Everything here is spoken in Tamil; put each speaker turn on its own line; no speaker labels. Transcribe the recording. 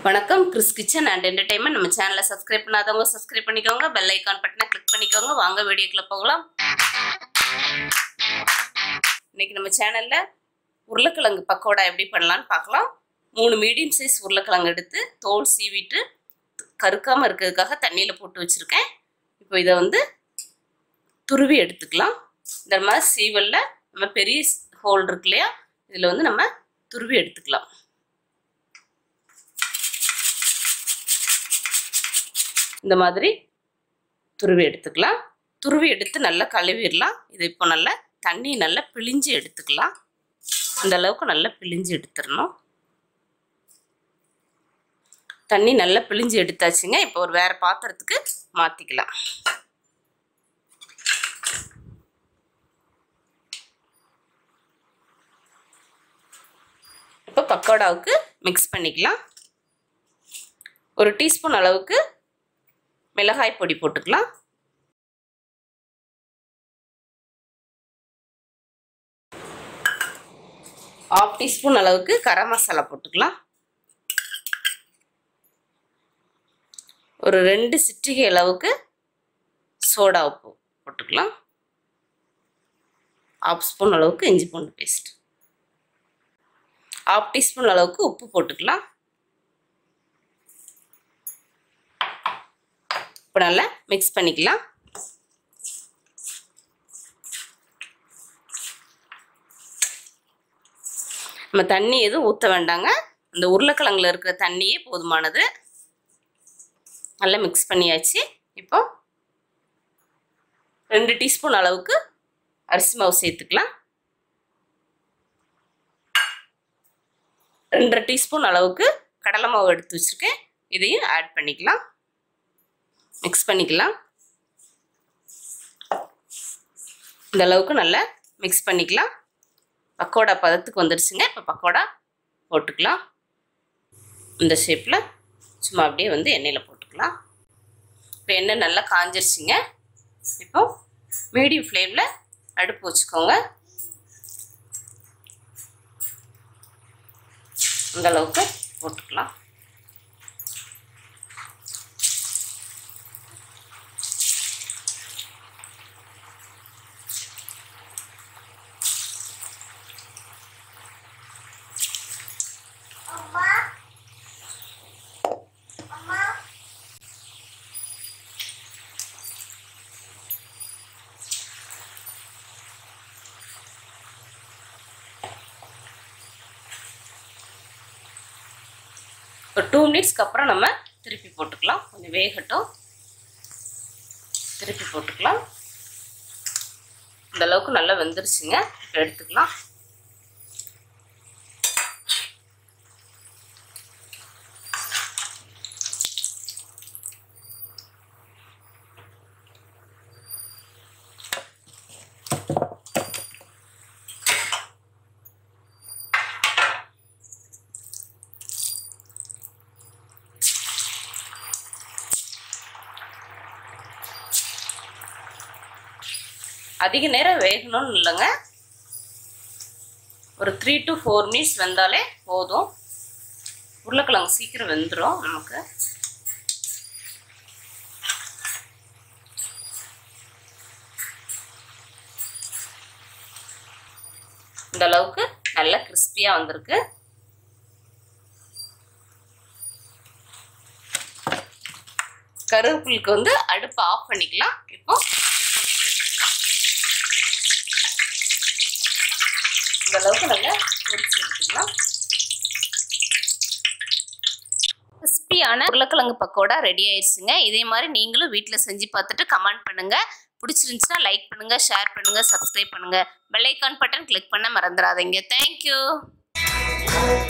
வணக்கம் கிறிஸ் கிச்சன் அண்ட் என்டர்டைன்மெண்ட் நம்ம சேனலை சப்ஸ்கிரைப் பண்ணாதவங்க சப்ஸ்கிரைப் பண்ணிக்கோங்க பெல் ஐக்கான் பட்டனை கிளிக் பண்ணிக்கோங்க வாங்க வீடியோக்குள்ள போகலாம் இன்னைக்கு நம்ம சேனல்ல உருளைக்கிழங்கு பக்கோடா எப்படி பண்ணலாம்னு பார்க்கலாம் மூணு மீடியம் சைஸ் உருளைக்கிழங்கு எடுத்து தோல் சீவிட்டு கருக்காம இருக்கிறதுக்காக தண்ணியில் போட்டு வச்சிருக்கேன் இப்போ இதை வந்து துருவி எடுத்துக்கலாம் இந்த மாதிரி சீவல்ல நம்ம பெரிய ஹோல் இருக்கு இல்லையா இதில் வந்து நம்ம துருவி எடுத்துக்கலாம் இந்த மாதிரி துருவி எடுத்துக்கலாம் துருவி எடுத்து நல்லா கழுவிடலாம் இது இப்போ நல்லா தண்ணி நல்லா பிழிஞ்சு எடுத்துக்கலாம் இந்த அளவுக்கு நல்லா பிழிஞ்சு எடுத்துடணும் தண்ணி நல்லா பிழிஞ்சு எடுத்தாச்சுங்க இப்போ ஒரு வேற பாத்திரத்துக்கு மாற்றிக்கலாம் இப்போ பக்கோடாவுக்கு மிக்ஸ் பண்ணிக்கலாம் ஒரு டீஸ்பூன் அளவுக்கு மிளகாய் பொடி போட்டுக்கலாம் ஆஃப் டீஸ்பூன் அளவுக்கு கரம் மசாலா போட்டுக்கலாம் ஒரு ரெண்டு சிட்டிகை அளவுக்கு சோடா உப்பு போட்டுக்கலாம் ஆஃப் ஸ்பூன் அளவுக்கு இஞ்சி பூண்டு பேஸ்ட் ஆஃப் டீஸ்பூன் அளவுக்கு உப்பு போட்டுக்கலாம் இப்போ நல்லா மிக்ஸ் பண்ணிக்கலாம் நம்ம தண்ணி எதுவும் ஊற்ற வேண்டாங்க இந்த உருளைக்கிழங்குல இருக்கிற தண்ணியே போதுமானது நல்லா மிக்ஸ் பண்ணியாச்சு இப்போ ரெண்டு டீஸ்பூன் அளவுக்கு அரிசி மாவு சேர்த்துக்கலாம் ரெண்டரை டீஸ்பூன் அளவுக்கு கடலை மாவு எடுத்து வச்சுருக்கேன் இதையும் ஆட் பண்ணிக்கலாம் மிக்ஸ் பண்ணிக்கலாம் இந்த அளவுக்கு நல்லா மிக்ஸ் பண்ணிக்கலாம் பக்கோடா பதத்துக்கு வந்துடுச்சுங்க இப்போ பக்கோடா போட்டுக்கலாம் இந்த ஷேப்பில் சும்மா அப்படியே வந்து எண்ணெயில் போட்டுக்கலாம் இப்போ எண்ணெய் நல்லா காஞ்சிருச்சுங்க இப்போ மீடியம் ஃப்ளேமில் அடுப்பு வச்சுக்கோங்க இந்த அளவுக்கு போட்டுக்கலாம் ஒரு டூ மினிட்ஸ்க்கு அப்புறம் நம்ம திருப்பி போட்டுக்கலாம் கொஞ்சம் வேகட்டும் திருப்பி போட்டுக்கலாம் இந்த அளவுக்கு நல்லா வெந்துருச்சுங்க இப்போ எடுத்துக்கலாம் அதிக நேரம் வேகணும்னு இல்லைங்க ஒரு த்ரீ டு ஃபோர் மினிட்ஸ் வெந்தாலே போதும் உருளைக்கிழங்கு சீக்கிரம் வெந்துடும் நமக்கு இந்த அளவுக்கு நல்ல கிறிஸ்பியாக வந்திருக்கு கருவேப்பிலுக்கு வந்து அடுப்பு ஆஃப் பண்ணிக்கலாம் இப்போ இந்த அளவுக்கு நல்லா பொரிச்சு எடுத்துக்கலாம் கிறிஸ்பியான உருளைக்கிழங்கு பக்கோடா ரெடி ஆயிடுச்சுங்க இதே மாதிரி நீங்களும் வீட்டில் செஞ்சு பார்த்துட்டு கமெண்ட் பண்ணுங்க பிடிச்சிருந்துச்சுன்னா லைக் பண்ணுங்க ஷேர் பண்ணுங்க சப்ஸ்கிரைப் பண்ணுங்க பெல் ஐக்கான் பட்டன் கிளிக் பண்ண மறந்துடாதீங்க தேங்க்யூ